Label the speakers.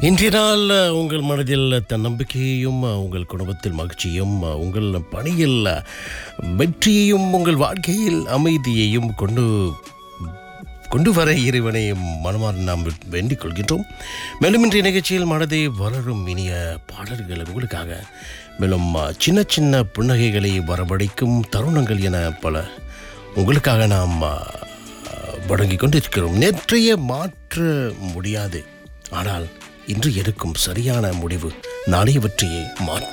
Speaker 1: இன்றைய நாள் உங்கள் மனதில் தன்னம்பிக்கையையும் உங்கள் குடும்பத்தில் மகிழ்ச்சியும் உங்கள் பணியில் வெற்றியையும் உங்கள் வாழ்க்கையில் அமைதியையும் கொண்டு கொண்டு வர இறைவனை மனமார்ந்து நாம் வேண்டிக் கொள்கின்றோம் மேலும் இன்றைய நிகழ்ச்சியில் மனதை வளரும் இனிய பாடல்கள் உங்களுக்காக மேலும் சின்ன சின்ன புன்னகைகளை வரவழைக்கும் தருணங்கள் என பல உங்களுக்காக நாம் வழங்கிக் கொண்டிருக்கிறோம் நேற்றைய மாற்ற முடியாது ஆனால் இன்று எடுக்கும் சரியான முடிவு நாளையவற்றையே மாற்றும்